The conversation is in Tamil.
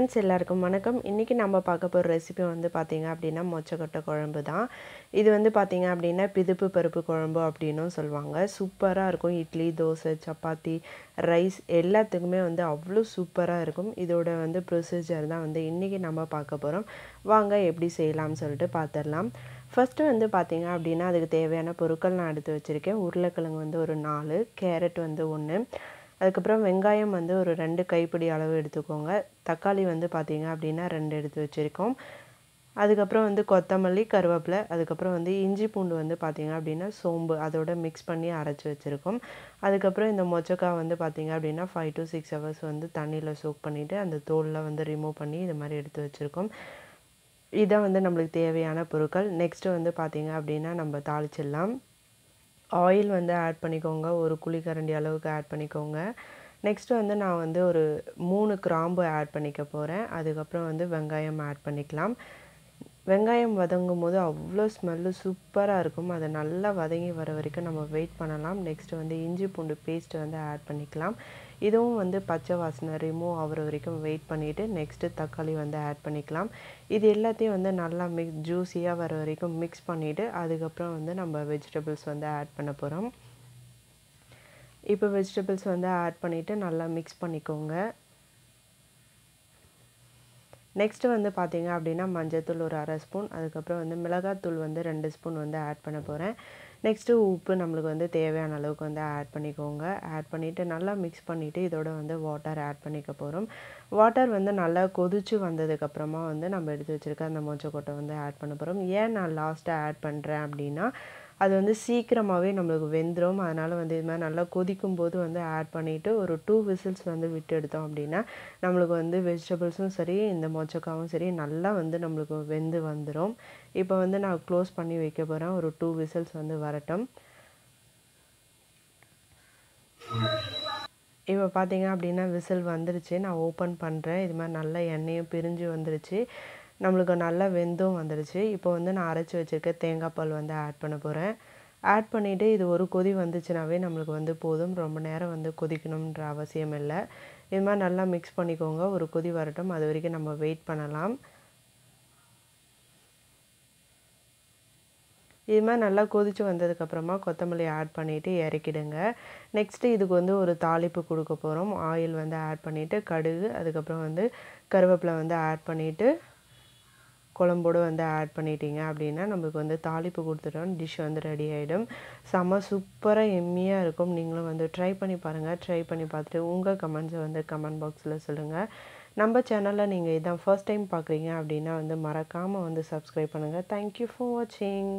ஃப்ரெண்ட்ஸ் எல்லாருக்கும் வணக்கம் இன்றைக்கி நம்ம பார்க்க போகிற ரெசிபி வந்து பார்த்திங்க அப்படின்னா மொச்சக்கொட்டை குழம்பு தான் இது வந்து பார்த்திங்க அப்படின்னா பிதுப்பு பருப்பு குழம்பு அப்படின்னும் சொல்லுவாங்க சூப்பராக இருக்கும் இட்லி தோசை சப்பாத்தி ரைஸ் எல்லாத்துக்குமே வந்து அவ்வளோ சூப்பராக இருக்கும் இதோட வந்து ப்ரொசீஜர் தான் வந்து இன்றைக்கி நம்ம பார்க்க போகிறோம் வாங்க எப்படி செய்யலாம்னு சொல்லிட்டு பார்த்துடலாம் ஃபஸ்ட்டு வந்து பார்த்திங்க அப்படின்னா அதுக்கு தேவையான பொருட்கள் நான் எடுத்து வச்சுருக்கேன் உருளைக்கிழங்கு வந்து ஒரு நாலு கேரட் வந்து ஒன்று அதுக்கப்புறம் வெங்காயம் வந்து ஒரு ரெண்டு கைப்பிடி அளவு எடுத்துக்கோங்க தக்காளி வந்து பார்த்திங்க அப்படின்னா ரெண்டு எடுத்து வச்சுருக்கோம் அதுக்கப்புறம் வந்து கொத்தமல்லி கருவேப்பிலை அதுக்கப்புறம் வந்து இஞ்சி பூண்டு வந்து பார்த்திங்க அப்படின்னா சோம்பு அதோட மிக்ஸ் பண்ணி அரைச்சி வச்சுருக்கோம் அதுக்கப்புறம் இந்த மொச்சக்காய் வந்து பார்த்திங்க அப்படின்னா ஃபைவ் டு சிக்ஸ் ஹவர்ஸ் வந்து தண்ணியில் சோக் பண்ணிவிட்டு அந்த தோலில் வந்து ரிமூவ் பண்ணி இது மாதிரி எடுத்து வச்சுருக்கோம் இதான் வந்து நம்மளுக்கு தேவையான பொருட்கள் நெக்ஸ்ட்டு வந்து பார்த்திங்க அப்படின்னா நம்ம தாளிச்சிடலாம் ஆயில் வந்து ஆட் பண்ணிக்கோங்க ஒரு குழிக்கரண்டி அளவுக்கு ஆட் பண்ணிக்கோங்க நெக்ஸ்ட்டு வந்து நான் வந்து ஒரு மூணு கிராம்பு ஆட் பண்ணிக்க போகிறேன் அதுக்கப்புறம் வந்து வெங்காயம் ஆட் பண்ணிக்கலாம் வெங்காயம் வதங்கும் போது அவ்வளோ ஸ்மெல்லு சூப்பராக இருக்கும் அதை நல்லா வதங்கி வர வரைக்கும் நம்ம வெயிட் பண்ணலாம் நெக்ஸ்ட்டு வந்து இஞ்சி பூண்டு பேஸ்ட் வந்து ஆட் பண்ணிக்கலாம் இதுவும் வந்து பச்சை வாசனை ரிமூவ் ஆகிற வரைக்கும் வெயிட் பண்ணிவிட்டு நெக்ஸ்ட்டு தக்காளி வந்து ஆட் பண்ணிக்கலாம் இது எல்லாத்தையும் வந்து நல்லா மிக்ஸ் ஜூஸியாக வர வரைக்கும் மிக்ஸ் பண்ணிவிட்டு அதுக்கப்புறம் வந்து நம்ம வெஜிடபிள்ஸ் வந்து ஆட் பண்ண போகிறோம் இப்போ வெஜிடபிள்ஸ் வந்து ஆட் பண்ணிவிட்டு நல்லா மிக்ஸ் பண்ணிக்கோங்க நெக்ஸ்ட்டு வந்து பார்த்திங்க அப்படின்னா மஞ்சத்தூள் ஒரு அரை ஸ்பூன் அதுக்கப்புறம் வந்து மிளகாத்தூள் வந்து ரெண்டு ஸ்பூன் வந்து ஆட் பண்ண போகிறேன் நெக்ஸ்ட்டு உப்பு நம்மளுக்கு வந்து தேவையான அளவுக்கு வந்து ஆட் பண்ணிக்கோங்க ஆட் பண்ணிவிட்டு நல்லா மிக்ஸ் பண்ணிவிட்டு இதோட வந்து வாட்டர் ஆட் பண்ணிக்க போகிறோம் வாட்டர் வந்து நல்லா கொதிச்சு வந்ததுக்கப்புறமா வந்து நம்ம எடுத்து வச்சுருக்க அந்த மொச்சக்கொட்டை வந்து ஆட் பண்ண போகிறோம் ஏன் நான் லாஸ்ட்டாக ஆட் பண்ணுறேன் அப்படின்னா அது வந்து சீக்கிரமாகவே நம்மளுக்கு வெந்துடும் அதனால் வந்து இது மாதிரி நல்லா கொதிக்கும் போது வந்து ஆட் பண்ணிவிட்டு ஒரு டூ விசில்ஸ் வந்து விட்டு எடுத்தோம் அப்படின்னா நம்மளுக்கு வந்து வெஜிடபிள்ஸும் சரி இந்த மொச்சக்காவும் சரி நல்லா வந்து நம்மளுக்கு வெந்து வந்துடும் இப்போ வந்து நான் க்ளோஸ் பண்ணி வைக்க போகிறேன் ஒரு டூ விசில்ஸ் வந்து வரட்டும் இப்போ பார்த்தீங்க அப்படின்னா விசில் வந்துருச்சு நான் ஓப்பன் பண்ணுறேன் இது மாதிரி நல்லா எண்ணெயும் பிரிஞ்சு வந்துருச்சு நம்மளுக்கு நல்லா வெந்தும் வந்துடுச்சு இப்போ வந்து நான் அரைச்சி வச்சுருக்க தேங்காய் பால் வந்து ஆட் பண்ண போகிறேன் ஆட் பண்ணிவிட்டு இது ஒரு கொதி வந்துச்சுனாவே நம்மளுக்கு வந்து போதும் ரொம்ப நேரம் வந்து கொதிக்கணுன்ற அவசியம் இல்லை இது மாதிரி நல்லா மிக்ஸ் பண்ணிக்கோங்க ஒரு கொதி வரட்டும் அது வரைக்கும் நம்ம வெயிட் பண்ணலாம் இது மாதிரி நல்லா கொதித்து வந்ததுக்கப்புறமா கொத்தமல்லி ஆட் பண்ணிவிட்டு இறக்கிடுங்க நெக்ஸ்ட்டு இதுக்கு வந்து ஒரு தாளிப்பு கொடுக்க போகிறோம் ஆயில் வந்து ஆட் பண்ணிவிட்டு கடுகு அதுக்கப்புறம் வந்து கருவேப்பிலை வந்து ஆட் பண்ணிவிட்டு குழம்போடு வந்து ஆட் பண்ணிட்டீங்க அப்படின்னா நம்மளுக்கு வந்து தாளிப்பு கொடுத்துட்டோம் டிஷ் வந்து ரெடி ஆகிடும் செம்ம சூப்பராக எம்மியாக இருக்கும் நீங்களும் வந்து ட்ரை பண்ணி பாருங்கள் ட்ரை பண்ணி பார்த்துட்டு உங்கள் கமெண்ட்ஸை வந்து கமெண்ட் பாக்ஸில் சொல்லுங்கள் நம்ம சேனலில் நீங்கள் இதான் ஃபர்ஸ்ட் டைம் பார்க்குறீங்க அப்படின்னா வந்து மறக்காமல் வந்து சப்ஸ்கிரைப் பண்ணுங்கள் தேங்க்யூ ஃபார் வாட்சிங்